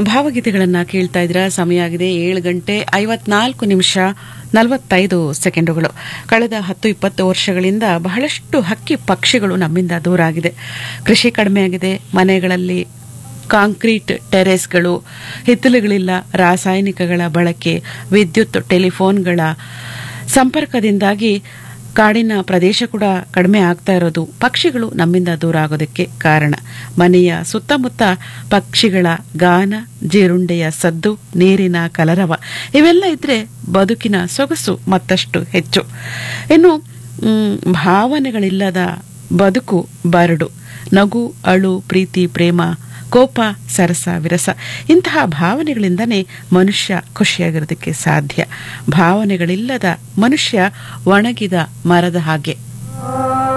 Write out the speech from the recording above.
ಭಾವಗೀತೆಗಳನ್ನ ಕೇಳ್ತಾ ಇದ್ರ ಸಮಯ ಆಗಿದೆ ಏಳು ಗಂಟೆ ಐವತ್ನಾಲ್ಕು ನಿಮಿಷ ನಲವತ್ತೈದು ಸೆಕೆಂಡುಗಳು ಕಳೆದ ಹತ್ತು ಇಪ್ಪತ್ತು ವರ್ಷಗಳಿಂದ ಬಹಳಷ್ಟು ಹಕ್ಕಿ ಪಕ್ಷಿಗಳು ನಮ್ಮಿಂದ ದೂರ ಆಗಿದೆ ಕೃಷಿ ಕಡಿಮೆ ಆಗಿದೆ ಮನೆಗಳಲ್ಲಿ ಕಾಂಕ್ರೀಟ್ ಟೆರೆಸ್ಗಳು ಹಿತ್ತಲುಗಳಿಲ್ಲ ರಾಸಾಯನಿಕಗಳ ಬಳಕೆ ವಿದ್ಯುತ್ ಟೆಲಿಫೋನ್ಗಳ ಸಂಪರ್ಕದಿಂದಾಗಿ ಕಾಡಿನ ಪ್ರದೇಶ ಕೂಡ ಕಡಿಮೆ ಆಗ್ತಾ ಇರೋದು ಪಕ್ಷಿಗಳು ನಮ್ಮಿಂದ ದೂರ ಆಗೋದಕ್ಕೆ ಕಾರಣ ಮನೆಯ ಸುತ್ತಮುತ್ತ ಪಕ್ಷಿಗಳ ಗಾನ ಜೀರುಂಡೆಯ ಸದ್ದು ನೀರಿನ ಕಲರವ ಇವೆಲ್ಲ ಇದ್ರೆ ಬದುಕಿನ ಸೊಗಸು ಮತ್ತಷ್ಟು ಹೆಚ್ಚು ಇನ್ನು ಮ್, ಭಾವನೆಗಳಿಲ್ಲದ ಬದುಕು ಬರಡು ನಗು ಅಳು ಪ್ರೀತಿ ಪ್ರೇಮ ಕೋಪ ಸರಸ ವಿರಸ ಇಂತಹ ಭಾವನೆಗಳಿಂದನೇ ಮನುಷ್ಯ ಖುಷಿಯಾಗಿರೋದಕ್ಕೆ ಸಾಧ್ಯ ಭಾವನೆಗಳಿಲ್ಲದ ಮನುಷ್ಯ ಒಣಗಿದ ಮರದ ಹಾಗೆ